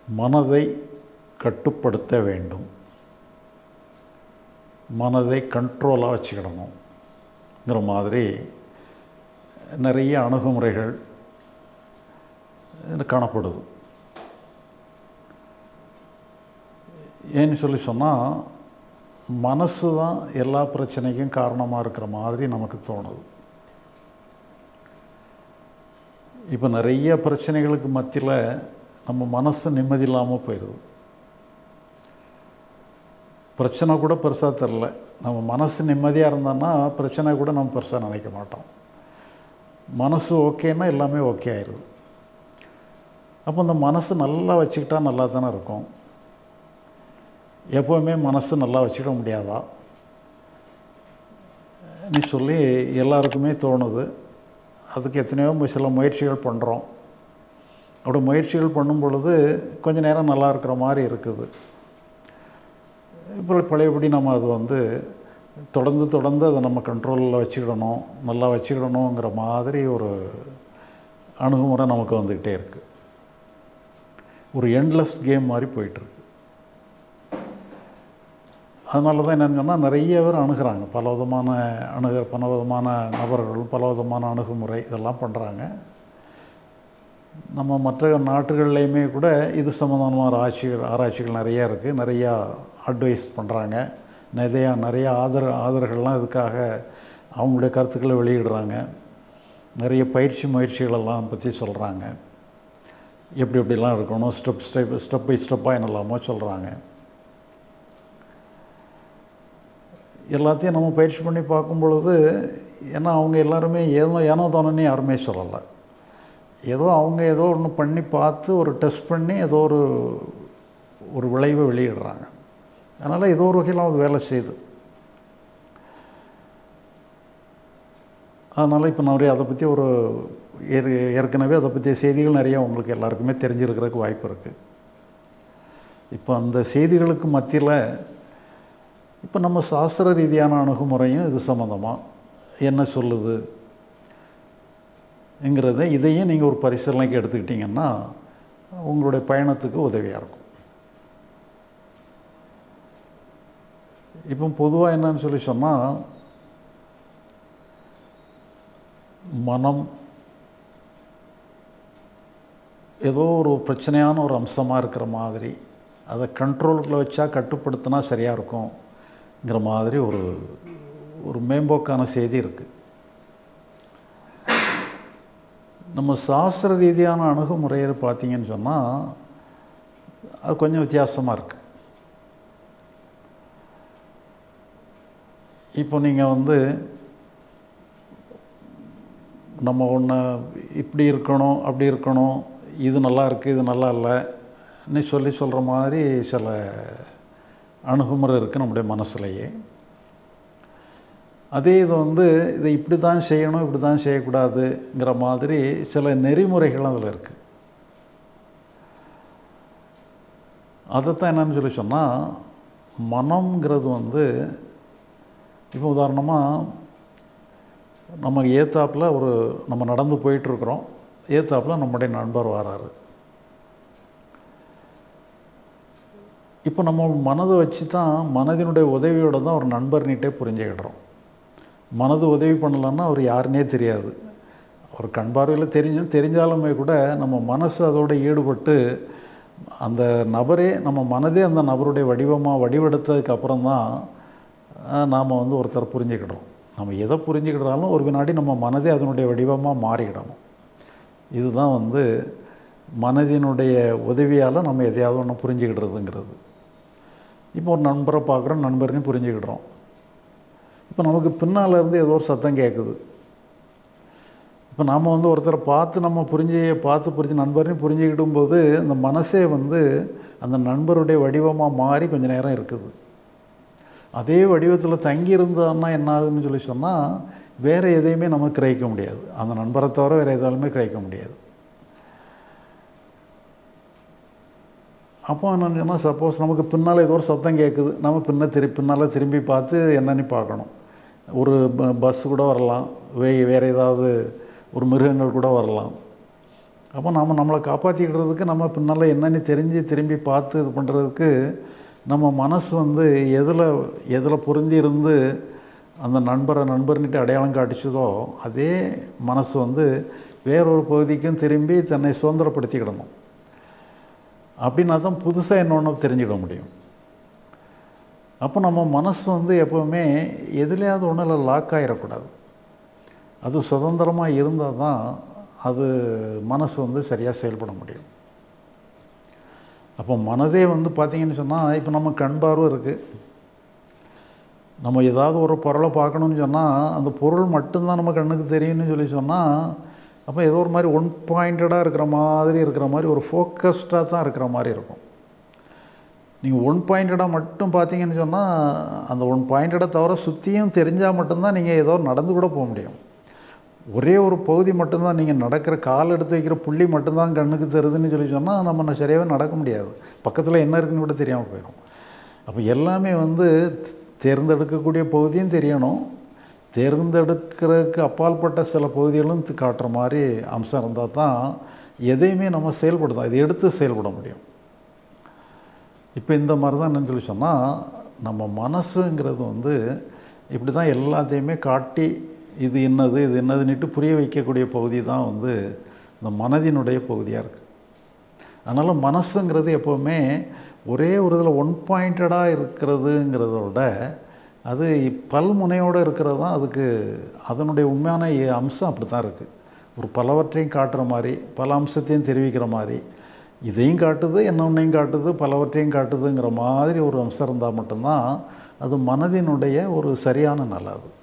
மனதை கட்டுப்படுத்த வேண்டும் மனதை கண்ட்ரோலாக வச்சுக்கிடணுங்கிற மாதிரி நிறைய அணுகுமுறைகள் காணப்படுது ஏன்னு சொல்லி சொன்னால் மனசு தான் எல்லா பிரச்சனைக்கும் காரணமாக இருக்கிற மாதிரி நமக்கு தோணுது இப்போ நிறைய பிரச்சனைகளுக்கு மத்தியில் நம்ம மனசு நிம்மதி இல்லாமல் போயிடுது பிரச்சனை கூட பெருசாக தெரில நம்ம மனசு நிம்மதியாக இருந்தோன்னா பிரச்சனை கூட நம்ம பெருசாக நினைக்க மாட்டோம் மனசு ஓகேன்னா எல்லாமே ஓகே ஆயிடுது அப்போ அந்த மனசு நல்லா வச்சுக்கிட்டா நல்லா தானே இருக்கும் எப்போவுமே மனசு நல்லா வச்சுக்க முடியாதா நீ சொல்லி எல்லாருக்குமே தோணுது அதுக்கு எத்தனையோ சில முயற்சிகள் பண்ணுறோம் அப்படி முயற்சிகள் பண்ணும் பொழுது கொஞ்ச நேரம் நல்லா இருக்கிற மாதிரி இருக்குது இப்போ பழையபடி நம்ம அது வந்து தொடர்ந்து தொடர்ந்து அதை நம்ம கண்ட்ரோலில் வச்சுக்கிடணும் நல்லா வச்சுக்கிடணுங்கிற மாதிரி ஒரு அணுகுமுறை நமக்கு வந்துக்கிட்டே இருக்குது ஒரு எண்ட்லெஸ் கேம் மாதிரி போயிட்டுருக்கு அதனால தான் என்னென்னு சொன்னால் நிறைய பேர் அணுகிறாங்க பல விதமான அணுக பல விதமான நபர்கள் பல விதமான அணுகுமுறை இதெல்லாம் பண்ணுறாங்க நம்ம மற்ற நாட்டுகள்லேயுமே கூட இது சம்மந்தமான ஆராய்ச்சிகள் ஆராய்ச்சிகள் நிறையா இருக்குது நிறையா அட்வைஸ் பண்ணுறாங்க நிறையா நிறைய ஆதர ஆதரர்கள்லாம் இதுக்காக அவங்களுடைய கருத்துக்களை வெளியிடுறாங்க நிறைய பயிற்சி முயற்சிகளெல்லாம் பற்றி சொல்கிறாங்க எப்படி எப்படிலாம் இருக்கணும் ஸ்டெப் ஸ்டெப் ஸ்டெப் பை ஸ்டெப்பாக என்னெல்லாமோ சொல்கிறாங்க எல்லாத்தையும் நம்ம பயிற்சி பண்ணி பார்க்கும் பொழுது ஏன்னா அவங்க எல்லாருமே ஏதோ ஏனோ தானோன்னு யாருமே சொல்லலை ஏதோ அவங்க ஏதோ ஒன்று பண்ணி பார்த்து ஒரு டெஸ்ட் பண்ணி ஏதோ ஒரு ஒரு விளைவை வெளியிடுறாங்க அதனால் ஏதோ ஒரு வகையில் அது வேலை செய்யுது அதனால் இப்போ நிறைய அதை பற்றி ஒரு ஏற்கனவே அதை பற்றிய செய்திகள் நிறையா உங்களுக்கு எல்லாருக்குமே தெரிஞ்சிருக்கிறதுக்கு வாய்ப்பு இருக்குது இப்போ அந்த செய்திகளுக்கு மத்தியில் இப்போ நம்ம சாஸ்திர ரீதியான அணுகுமுறையும் இது சம்மந்தமாக என்ன சொல்லுது ங்கிறத இதையும் நீங்கள் ஒரு பரிசீலனைக்கு எடுத்துக்கிட்டிங்கன்னா உங்களுடைய பயணத்துக்கு உதவியாக இருக்கும் இப்போ பொதுவாக என்னன்னு சொல்லி சொன்னால் மனம் ஏதோ ஒரு பிரச்சனையான ஒரு அம்சமாக இருக்கிற மாதிரி அதை கண்ட்ரோலுக்குள்ள வச்சா கட்டுப்படுத்தினா சரியாக இருக்கும்ங்கிற மாதிரி ஒரு ஒரு மேம்போக்கான செய்தி இருக்குது நம்ம சாஸ்திர ரீதியான அணுகுமுறையை பார்த்தீங்கன்னு சொன்னால் அது கொஞ்சம் வித்தியாசமாக இருக்குது இப்போ நீங்கள் வந்து நம்ம ஒன்று இப்படி இருக்கணும் அப்படி இருக்கணும் இது நல்லா இருக்குது இது நல்லா இல்லைன்னு சொல்லி சொல்கிற மாதிரி சில அணுகுமுறை இருக்குது நம்முடைய மனசுலையே அதே இது வந்து இதை இப்படி தான் செய்யணும் இப்படி தான் செய்யக்கூடாதுங்கிற மாதிரி சில நெறிமுறைகள் அதில் இருக்குது அதைத்தான் என்னன்னு சொல்லி சொன்னால் மனம்ங்கிறது வந்து இப்போ உதாரணமாக நம்ம ஏத்தாப்பில் ஒரு நம்ம நடந்து போயிட்டுருக்குறோம் ஏத்தாப்பில் நம்முடைய நண்பர் வராரு இப்போ நம்ம மனதை வச்சு தான் மனதினுடைய உதவியோடு தான் ஒரு நண்பர்னிட்டே புரிஞ்சுக்கிடுறோம் மனது உதவி பண்ணலன்னா அவர் யாருன்னே தெரியாது ஒரு கண் பார்வையில் தெரிஞ்சும் தெரிஞ்சாலுமே கூட நம்ம மனசு அதோடு ஈடுபட்டு அந்த நபரே நம்ம மனதே அந்த நபருடைய வடிவமாக வடிவெடுத்ததுக்கு அப்புறம் தான் நாம் வந்து ஒருத்தர் புரிஞ்சுக்கிடுறோம் நம்ம எதை புரிஞ்சுக்கிட்டாலும் ஒரு வினாடி நம்ம மனதே அதனுடைய வடிவமாக மாறிக்கிடணும் இதுதான் வந்து மனதினுடைய உதவியால் நம்ம எதையாவது ஒன்று புரிஞ்சுக்கிடுறதுங்கிறது இப்போ ஒரு நண்பரை பார்க்குறோம் நண்பர்னு புரிஞ்சுக்கிடுறோம் இப்போ நமக்கு பின்னால் இருந்து ஏதோ ஒரு சத்தம் கேட்குது இப்போ நாம் வந்து ஒருத்தரை பார்த்து நம்ம புரிஞ்சு பார்த்து புரிஞ்சு நண்பர்னு புரிஞ்சுக்கிடும் போது அந்த மனசே வந்து அந்த நண்பருடைய வடிவமாக மாறி கொஞ்சம் நேரம் இருக்குது அதே வடிவத்தில் தங்கி இருந்தான்னா என்ன ஆகுதுன்னு சொல்லி சொன்னால் வேறு எதையுமே நம்ம கிரகிக்க முடியாது அந்த நண்பரை தவிர வேறு எதாலுமே கிரகிக்க முடியாது அப்போ என்னன்னு சொன்னால் சப்போஸ் நமக்கு பின்னால் ஏதோ ஒரு சத்தம் கேட்குது நம்ம பின்ன திரு பின்னால் திரும்பி பார்த்து என்னன்னு பார்க்கணும் ஒரு ப பஸ் கூட வரலாம் வே வேறு ஏதாவது ஒரு மிருகங்கள் கூட வரலாம் அப்போ நாம் நம்மளை காப்பாற்றிக்கிறதுக்கு நம்ம பின்னால் என்னன்னு தெரிஞ்சு திரும்பி பார்த்து இது பண்ணுறதுக்கு நம்ம மனசு வந்து எதில் எதில் பொருந்தி இருந்து அந்த நண்பரை நண்பர்னிட்டு அடையாளம் காட்டிச்சதோ அதே மனசு வந்து வேறொரு பகுதிக்கும் திரும்பி தன்னை சுதந்திரப்படுத்திக்கிடணும் அப்படின்னா தான் புதுசாக என்னொன்று தெரிஞ்சுக்க முடியும் அப்போ நம்ம மனசு வந்து எப்போவுமே எதுலேயாவது ஒன்றில் லாக் ஆகிடக்கூடாது அது சுதந்திரமாக இருந்தால் தான் அது மனசு வந்து சரியாக செயல்பட முடியும் அப்போ மனதே வந்து பார்த்திங்கன்னு சொன்னால் இப்போ நம்ம கண் பார்வை இருக்குது நம்ம ஏதாவது ஒரு பொருளை பார்க்கணுன்னு சொன்னால் அந்த பொருள் மட்டும்தான் நம்ம கண்ணுக்கு தெரியும்னு சொல்லி சொன்னால் அப்போ ஏதோ ஒரு மாதிரி ஒன் பாயிண்டடாக இருக்கிற மாதிரி இருக்கிற மாதிரி ஒரு ஃபோக்கஸ்டாக தான் இருக்கிற மாதிரி இருக்கும் நீங்கள் ஒன் பாயிண்டடாக மட்டும் பார்த்தீங்கன்னு சொன்னால் அந்த ஒன் பாயிண்டடாக தவிர சுற்றியும் தெரிஞ்சால் மட்டும்தான் நீங்கள் ஏதோ நடந்து கூட போக முடியும் ஒரே ஒரு பகுதி மட்டும்தான் நீங்கள் நடக்கிற கால் எடுத்து வைக்கிற புள்ளி மட்டும்தான் கண்ணுக்கு தெரியுதுன்னு சொல்லி சொன்னால் நம்ம சரியாகவே நடக்க முடியாது பக்கத்தில் என்ன இருக்குன்னு கூட தெரியாமல் போயிடும் அப்போ எல்லாமே வந்து தேர்ந்தெடுக்கக்கூடிய பகுதியும் தெரியணும் தேர்ந்தெடுக்கிறதுக்கு அப்பாற்பட்ட சில பகுதிகளும் காட்டுற மாதிரி அம்சம் இருந்தால் தான் எதையுமே நம்ம செயல்படுத்தோம் இதை எடுத்து செயல்பட முடியும் இப்போ இந்த மாதிரி தான் என்னன்னு சொல்லி சொன்னால் நம்ம மனசுங்கிறது வந்து இப்படி தான் எல்லாத்தையுமே காட்டி இது என்னது இது என்னதுன்னுட்டு புரிய வைக்கக்கூடிய பகுதி தான் வந்து இந்த மனதினுடைய பகுதியாக இருக்குது அதனால் மனசுங்கிறது எப்போவுமே ஒரே ஒரு இதில் ஒன் பாயிண்டடாக இருக்கிறதுங்கிறத விட அது பல்முனையோடு இருக்கிறது தான் அதுக்கு அதனுடைய உண்மையான அம்சம் அப்படி தான் இருக்குது ஒரு பலவற்றையும் காட்டுற மாதிரி பல அம்சத்தையும் தெரிவிக்கிற மாதிரி இதையும் காட்டுது என்னொன்னையும் காட்டுது பலவற்றையும் காட்டுதுங்கிற மாதிரி ஒரு அம்சம் இருந்தால் மட்டும்தான் அது மனதினுடைய ஒரு சரியான நிலை அது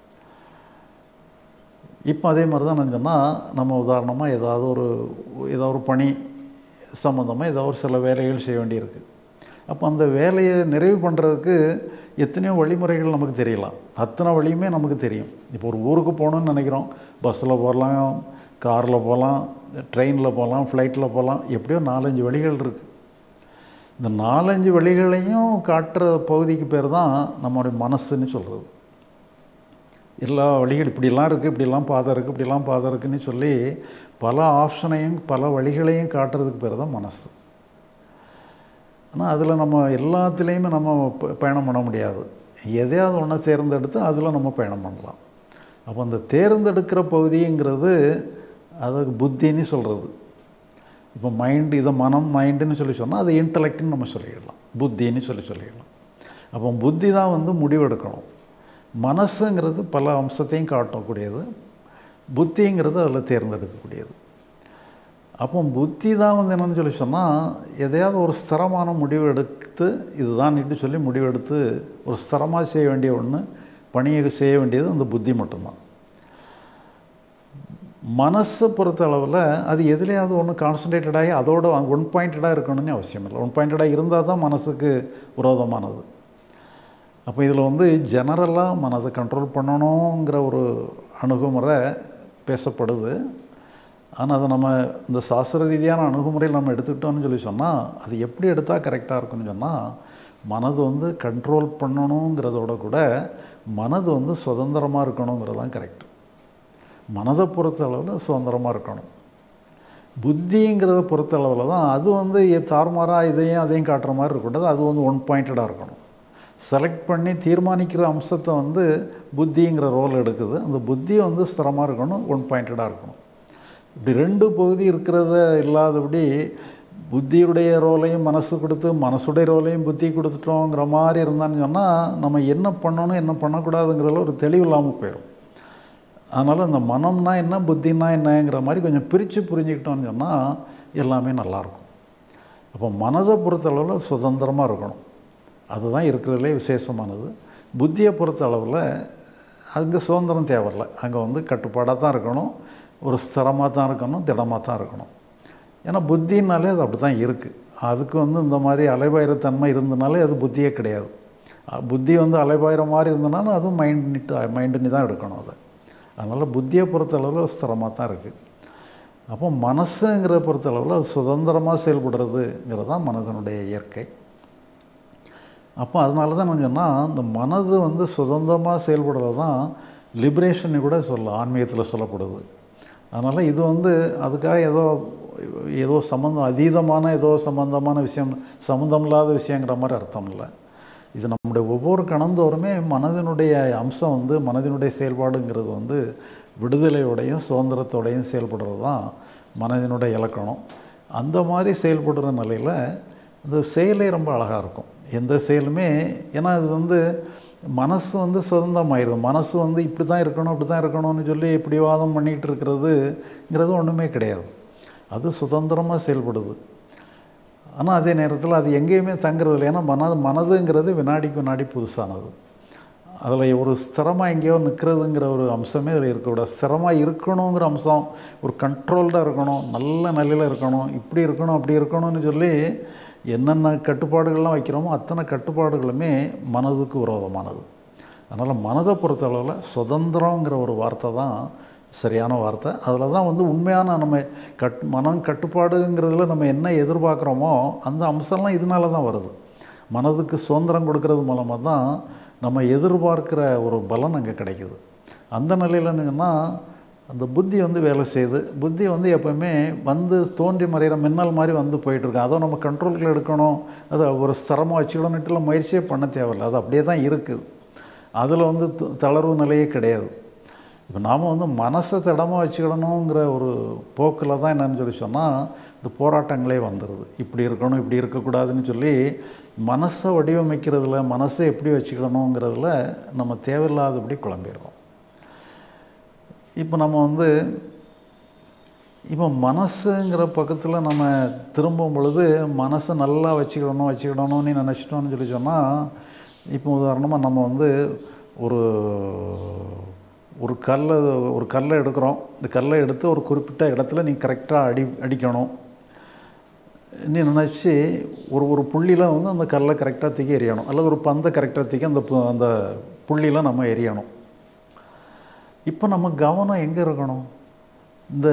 இப்போ அதே மாதிரி தான் நான் சொன்னால் நம்ம உதாரணமாக ஏதாவது ஒரு ஏதாவது ஒரு பணி சம்மந்தமாக ஏதாவது ஒரு சில வேலைகள் செய்ய வேண்டியிருக்கு அப்போ அந்த வேலையை நிறைவு பண்ணுறதுக்கு எத்தனையோ வழிமுறைகள் நமக்கு தெரியலாம் அத்தனை வழியுமே நமக்கு தெரியும் இப்போ ஒரு ஊருக்கு போகணுன்னு நினைக்கிறோம் பஸ்ஸில் போகலாம் காரில் போகலாம் ட்ரெயினில் போகலாம் ஃப்ளைட்டில் போகலாம் எப்படியோ நாலஞ்சு வழிகள் இருக்குது இந்த நாலஞ்சு வழிகளையும் காட்டுற பகுதிக்கு பேர் தான் நம்மளுடைய மனசுன்னு சொல்கிறது எல்லா வழிகள் இப்படிலாம் இருக்குது இப்படிலாம் பாதை இருக்குது இப்படிலாம் பாதை இருக்குன்னு சொல்லி பல ஆப்ஷனையும் பல வழிகளையும் காட்டுறதுக்கு பேர் தான் மனசு ஆனால் அதில் நம்ம எல்லாத்துலேயுமே நம்ம பயணம் பண்ண முடியாது எதையாவது ஒன்றை தேர்ந்தெடுத்து அதில் நம்ம பயணம் பண்ணலாம் அப்போ அந்த தேர்ந்தெடுக்கிற பகுதிங்கிறது அதுக்கு புத்தின்னு சொல்கிறது இப்போ மைண்டு இதை மனம் மைண்டுன்னு சொல்லி சொன்னால் அது இன்டலெக்ட்னு நம்ம சொல்லிடலாம் புத்தின்னு சொல்லி சொல்லிடலாம் அப்போ புத்தி தான் வந்து முடிவெடுக்கணும் மனசுங்கிறது பல அம்சத்தையும் காட்டக்கூடியது புத்திங்கிறது அதில் தேர்ந்தெடுக்கக்கூடியது அப்போ புத்தி தான் வந்து என்னென்னு சொல்லி சொன்னால் எதையாவது ஒரு ஸ்திரமான முடிவு எடுத்து இதுதான்ட்டு சொல்லி முடிவெடுத்து ஒரு ஸ்திரமாக செய்ய வேண்டிய ஒன்று பணியை செய்ய வேண்டியது அந்த புத்தி மட்டும்தான் மனசை பொறுத்த அளவில் அது எதுலேயாவது ஒன்று கான்சன்ட்ரேட்டடாகி அதோட ஒன் பாயிண்டடாக இருக்கணும்னு அவசியம் இல்லை ஒன் பாயிண்டடாக இருந்தால் தான் மனசுக்கு விரோதமானது அப்போ இதில் வந்து ஜெனரலாக மனதை கண்ட்ரோல் பண்ணணுங்கிற ஒரு அணுகுமுறை பேசப்படுது ஆனால் அதை நம்ம இந்த சாஸ்திர ரீதியான அணுகுமுறையில் நம்ம எடுத்துக்கிட்டோம்னு சொல்லி சொன்னால் அது எப்படி எடுத்தால் கரெக்டாக இருக்குன்னு சொன்னால் மனது வந்து கண்ட்ரோல் பண்ணணுங்கிறதோட கூட மனது வந்து சுதந்திரமாக இருக்கணுங்கிறது தான் கரெக்டு மனதை பொறுத்த அளவில் சுதந்திரமாக இருக்கணும் புத்திங்கிறத பொறுத்த அளவில் தான் அது வந்து தாறுமாறாக இதையும் அதையும் காட்டுற மாதிரி இருக்கக்கூடாது அது வந்து ஒன் பாயிண்டடாக இருக்கணும் செலக்ட் பண்ணி தீர்மானிக்கிற அம்சத்தை வந்து புத்திங்கிற ரோல் எடுக்குது அந்த புத்தி வந்து ஸ்திரமாக இருக்கணும் ஒன் பாயிண்டடாக இருக்கணும் இப்படி ரெண்டு பகுதி இருக்கிறத இல்லாதபடி புத்தியுடைய ரோலையும் மனசு கொடுத்து மனசுடைய ரோலையும் புத்தி கொடுத்துட்டோங்கிற மாதிரி இருந்தான்னு சொன்னால் நம்ம என்ன பண்ணணும் என்ன பண்ணக்கூடாதுங்கிறதுல ஒரு தெளிவு இல்லாமல் போயிடும் அதனால் இந்த மனம்னா என்ன புத்தினா என்னங்கிற மாதிரி கொஞ்சம் பிரித்து புரிஞ்சுக்கிட்டோம்னு சொன்னால் எல்லாமே நல்லாயிருக்கும் அப்போ மனதை பொறுத்தளவில் சுதந்திரமாக இருக்கணும் அதுதான் இருக்கிறதுலே விசேஷமானது புத்தியை பொறுத்த அளவில் அங்கே சுதந்திரம் தேவையில்லை அங்கே வந்து கட்டுப்பாடாக தான் இருக்கணும் ஒரு ஸ்திரமாக தான் இருக்கணும் திடமாக தான் இருக்கணும் ஏன்னா புத்தினாலே அது அப்படி தான் இருக்குது அதுக்கு வந்து இந்த மாதிரி அலைபாயிரத்தன்மை இருந்தனாலே அது புத்தியே கிடையாது புத்தி வந்து அலைபாயிர மாதிரி இருந்தனாலும் அதுவும் மைண்ட் மைண்டுன்னு தான் எடுக்கணும் அதை அதனால் புத்தியை பொறுத்தளவில் ஸ்திரமாக தான் இருக்குது அப்போ மனசுங்கிற பொறுத்தளவில் அது சுதந்திரமாக செயல்படுறதுங்கிறது தான் மனதனுடைய இயற்கை அப்போ அதனால தான் நான் சொன்னால் இந்த மனது வந்து சுதந்திரமாக செயல்படுறது தான் லிபரேஷன் கூட சொல்ல ஆன்மீகத்தில் சொல்லப்படுது அதனால் இது வந்து அதுக்காக ஏதோ ஏதோ சம்மந்தம் அதீதமான ஏதோ சம்மந்தமான விஷயம் சம்மந்தம் இல்லாத விஷயங்கிற மாதிரி அர்த்தம் இல்லை இது நம்முடைய ஒவ்வொரு கணந்தோறுமே மனதினுடைய அம்சம் வந்து மனதினுடைய செயல்பாடுங்கிறது வந்து விடுதலையோடையும் சுதந்திரத்தோடையும் செயல்படுறது தான் மனதினுடைய இலக்கணம் அந்த மாதிரி செயல்படுற நிலையில் இந்த செயலே ரொம்ப அழகாக இருக்கும் எந்த செயலுமே ஏன்னா இது வந்து மனசு வந்து சுதந்திரமாயிருது மனசு வந்து இப்படி தான் இருக்கணும் அப்படி தான் இருக்கணும்னு சொல்லி இப்படி வாதம் பண்ணிகிட்டு இருக்கிறதுங்கிறது ஒன்றுமே கிடையாது அது சுதந்திரமாக செயல்படுது ஆனால் அதே நேரத்தில் அது எங்கேயுமே தங்குறது இல்லை ஏன்னா மன மனதுங்கிறது வினாடிக்கு வினாடி புதுசானது அதில் ஒரு ஸ்திரமாக எங்கேயோ நிற்கிறதுங்கிற ஒரு அம்சமே அதில் இருக்கக்கூடாது ஸ்திரமாக இருக்கணுங்கிற அம்சம் ஒரு கண்ட்ரோல்டாக இருக்கணும் நல்ல நிலையில் இருக்கணும் இப்படி இருக்கணும் அப்படி இருக்கணும்னு சொல்லி என்னென்ன கட்டுப்பாடுகள்லாம் வைக்கிறோமோ அத்தனை கட்டுப்பாடுகளுமே மனதுக்கு விரோதமானது அதனால் மனதை பொறுத்தளவில் சுதந்திரங்கிற ஒரு வார்த்தை தான் சரியான வார்த்தை அதில் தான் வந்து உண்மையான நம்ம கட் மனம் கட்டுப்பாடுங்கிறதுல நம்ம என்ன எதிர்பார்க்குறோமோ அந்த அம்சம்லாம் இதனால தான் வருது மனதுக்கு சுதந்திரம் கொடுக்கறது மூலமாக தான் நம்ம எதிர்பார்க்குற ஒரு பலன் அங்கே கிடைக்குது அந்த நிலையில் என்னங்கன்னா அந்த புத்தி வந்து வேலை செய்யுது புத்தி வந்து எப்போவுமே வந்து தோன்றி மறைகிற மின்னல் மாதிரி வந்து போயிட்டுருக்கு அதை நம்ம கண்ட்ரோலுக்குள்ள எடுக்கணும் அதை ஒரு ஸ்திரமாக வச்சுக்கணுன்ட்டுலாம் முயற்சியே பண்ண தேவையில்லை அது அப்படியே தான் இருக்குது அதில் வந்து த- தளர்வு நிலையே கிடையாது இப்போ நாம் வந்து மனசை திடமாக வச்சுக்கிடணுங்கிற ஒரு போக்கில் தான் என்னன்னு சொல்லி சொன்னால் இந்த போராட்டங்களே வந்துடுது இப்படி இருக்கணும் இப்படி இருக்கக்கூடாதுன்னு சொல்லி மனசை வடிவமைக்கிறதுல மனசை எப்படி வச்சுக்கணுங்கிறதுல நம்ம தேவையில்லாதபடி குழம்பிடுறோம் இப்போ நம்ம வந்து இப்போ மனசுங்கிற பக்கத்தில் நம்ம திரும்பும் பொழுது மனசை நல்லா வச்சுக்கிடணும் வச்சுக்கிடணும்னு நினச்சிட்டோம்னு சொல்லி சொன்னால் இப்போ உதாரணமாக நம்ம வந்து ஒரு ஒரு கல்லை ஒரு கல்லை எடுக்கிறோம் இந்த கல்லை எடுத்து ஒரு குறிப்பிட்ட இடத்துல நீ கரெக்டாக அடி அடிக்கணும் நீ நினச்சி ஒரு ஒரு புள்ளியில் வந்து அந்த கல்லை கரெக்டாக தூக்கி எறியணும் அல்லது ஒரு பந்தை கரெக்டாக தூக்கி அந்த பு- அந்த புள்ளியில் நம்ம எறியணும் இப்போ நம்ம கவனம் எங்கே இருக்கணும் இந்த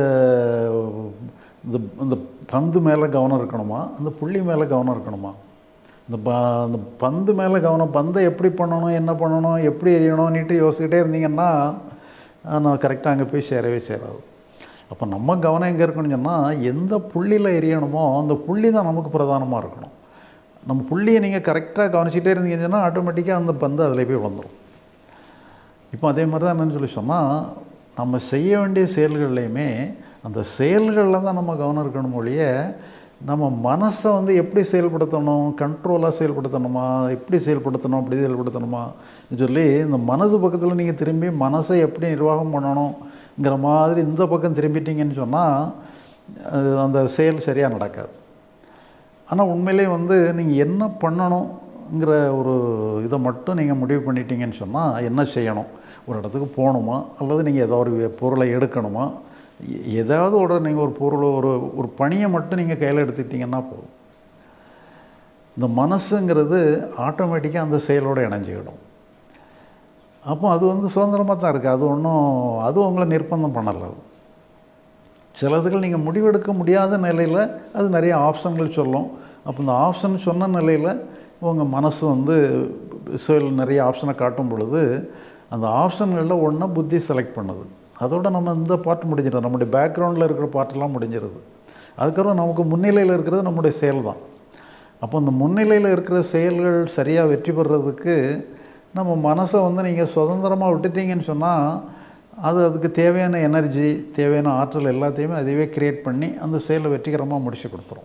இந்த இந்த பந்து மேலே கவனம் இருக்கணுமா அந்த புள்ளி மேலே கவனம் இருக்கணுமா இந்த ப அந்த பந்து மேலே கவனம் பந்தை எப்படி பண்ணணும் என்ன பண்ணணும் எப்படி எறியணும்னுட்டு யோசிக்கிட்டே இருந்தீங்கன்னா அஹ், நான் கரெக்டாக அங்கே போய் சேரவே சேராது அப்போ நம்ம கவனம் எங்கே இருக்கணும்னு சொன்னால் எந்த புள்ளியில் எரியணுமோ அந்த புள்ளி தான் நமக்கு பிரதானமாக இருக்கணும் நம்ம புள்ளியை நீங்கள் கரெக்டாக கவனிச்சிட்டே இருந்தீங்கன்னு சொன்னால் ஆட்டோமேட்டிக்காக அந்த பந்து அதில் போய் வந்துடும் இப்போ அதே மாதிரி தான் என்னன்னு சொல்லி சொன்னால் நம்ம செய்ய வேண்டிய செயல்கள்லையுமே அந்த செயல்களில் தான் நம்ம கவனம் இருக்கணும் ஒழிய நம்ம மனசை வந்து எப்படி செயல்படுத்தணும் கண்ட்ரோலாக செயல்படுத்தணுமா எப்படி செயல்படுத்தணும் அப்படி செயல்படுத்தணுமா சொல்லி இந்த மனது பக்கத்தில் நீங்கள் திரும்பி மனசை எப்படி நிர்வாகம் பண்ணணுங்கிற மாதிரி இந்த பக்கம் திரும்பிட்டீங்கன்னு சொன்னால் அது அந்த செயல் சரியாக நடக்காது ஆனால் உண்மையிலே வந்து நீங்கள் என்ன பண்ணணுங்கிற ஒரு இதை மட்டும் நீங்கள் முடிவு பண்ணிட்டீங்கன்னு சொன்னால் என்ன செய்யணும் ஒரு இடத்துக்கு போகணுமா அல்லது நீங்கள் ஏதோ ஒரு வே- பொருளை எடுக்கணுமா எ- ஏதாவது ஒரு நீங்கள் ஒரு பொருள் ஒரு ஒரு பணியை மட்டும் நீங்கள் கையில் எடுத்துக்கிட்டிங்கன்னா போதும் இந்த மனசுங்கிறது ஆட்டோமேட்டிக்காக அந்த செயலோட இணைஞ்சிக்கிடும் அப்போ அது வந்து சுதந்திரமாக தான் இருக்குது அது ஒன்றும் அது உங்களை நிர்பந்தம் பண்ணலை அது சிலதுகள் நீங்கள் முடிவெடுக்க முடியாத நிலையில் அது நிறைய ஆப்ஷன்கள் சொல்லும் அப்போ இந்த ஆப்ஷன் சொன்ன நிலையில் உங்கள் மனசு வந்து செயல் நிறைய ஆப்ஷனை காட்டும் பொழுது அந்த ஆப்ஷன்களில் ஒன்றை புத்தி செலக்ட் பண்ணுது அதோட நம்ம இந்த பார்ட் முடிஞ்சிடும் நம்முடைய பேக்ரவுண்டில் இருக்கிற பார்ட்டெல்லாம் முடிஞ்சிருது அதுக்கப்புறம் நமக்கு முன்னிலையில் இருக்கிறது நம்முடைய செயல் தான் அப்போ இந்த முன்னிலையில் இருக்கிற செயல்கள் சரியாக வெற்றி பெறுறதுக்கு நம்ம மனசை வந்து நீங்கள் சுதந்திரமாக விட்டுட்டீங்கன்னு சொன்னால் அது அதுக்கு தேவையான எனர்ஜி தேவையான ஆற்றல் எல்லாத்தையுமே அதுவே கிரியேட் பண்ணி அந்த செயலை வெற்றிகரமாக முடிச்சு கொடுத்துரும்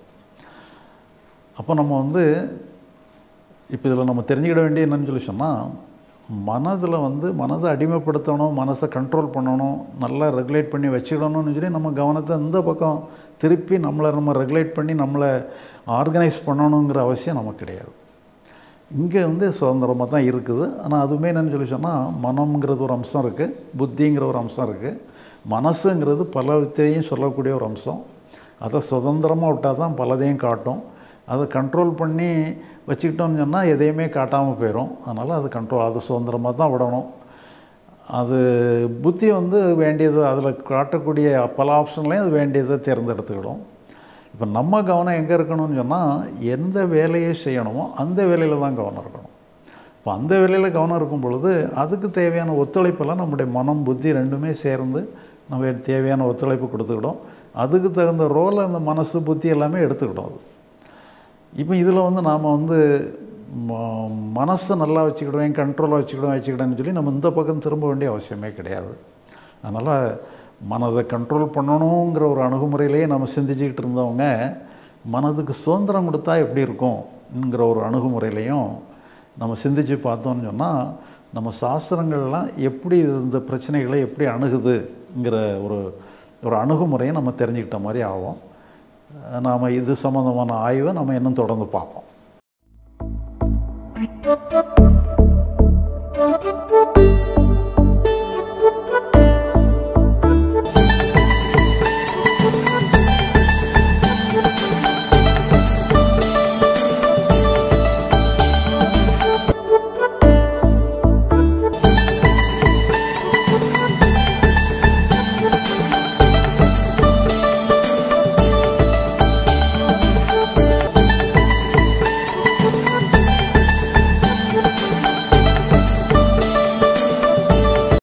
அப்போ நம்ம வந்து இப்போ இதில் நம்ம தெரிஞ்சுக்கிட வேண்டிய என்னன்னு சொல்லி சொன்னால் மனதில் வந்து மனதை அடிமைப்படுத்தணும் மனசை கண்ட்ரோல் பண்ணணும் நல்லா ரெகுலேட் பண்ணி வச்சுக்கணும்னு சொல்லி நம்ம கவனத்தை இந்த பக்கம் திருப்பி நம்மளை நம்ம ரெகுலேட் பண்ணி நம்மளை ஆர்கனைஸ் பண்ணணுங்கிற அவசியம் நமக்கு கிடையாது இங்கே வந்து சுதந்திரமாக தான் இருக்குது ஆனால் அதுவுமே என்னன்னு சொல்லி சொன்னால் மனம்ங்கிறது ஒரு அம்சம் இருக்குது புத்திங்கிற ஒரு அம்சம் இருக்குது மனசுங்கிறது பல வித்தையும் சொல்லக்கூடிய ஒரு அம்சம் அதை சுதந்திரமாக விட்டால் தான் பலதையும் காட்டும் அதை கண்ட்ரோல் பண்ணி வச்சுக்கிட்டோம்னு சொன்னால் எதையுமே காட்டாமல் போயிடும் அதனால் அது கண்ட்ரோல் அது சுதந்திரமாக தான் விடணும் அது புத்தி வந்து வேண்டியது அதில் காட்டக்கூடிய பல ஆப்ஷன்லையும் அது வேண்டியதை தேர்ந்தெடுத்துக்கிடும் இப்போ நம்ம கவனம் எங்கே இருக்கணும்னு சொன்னால் எந்த வேலையை செய்யணுமோ அந்த வேலையில் தான் கவனம் இருக்கணும் இப்போ அந்த வேலையில் கவனம் இருக்கும் பொழுது அதுக்கு தேவையான ஒத்துழைப்பெல்லாம் நம்முடைய மனம் புத்தி ரெண்டுமே சேர்ந்து நம்ம தேவையான ஒத்துழைப்பு கொடுத்துக்கிடும் அதுக்கு தகுந்த ரோலை அந்த மனசு புத்தி எல்லாமே எடுத்துக்கிடும் அது இப்போ இதில் வந்து நாம் வந்து ம- மனசை நல்லா வச்சுக்கிடுவேன் கண்ட்ரோலாக வச்சுக்கிடுவேன் வச்சுக்கிடேன்னு சொல்லி நம்ம இந்த பக்கம் திரும்ப வேண்டிய அவசியமே கிடையாது அதனால் மனதை கண்ட்ரோல் பண்ணணுங்கிற ஒரு அணுகுமுறையிலேயே நம்ம சிந்திச்சுக்கிட்டு இருந்தவங்க மனதுக்கு சுதந்திரம் கொடுத்தா எப்படி இருக்கும்ங்கிற ஒரு அணுகுமுறையிலையும் நம்ம சிந்திச்சு பார்த்தோம்னு சொன்னால் நம்ம சாஸ்திரங்கள்லாம் எப்படி இந்த பிரச்சனைகளை எப்படி அணுகுதுங்கிற ஒரு ஒரு அணுகுமுறையை நம்ம தெரிஞ்சுக்கிட்ட மாதிரி ஆகும் நாம் இது சம்மந்தமான ஆய்வை நம்ம இன்னும் தொடர்ந்து பார்ப்போம் Thank you.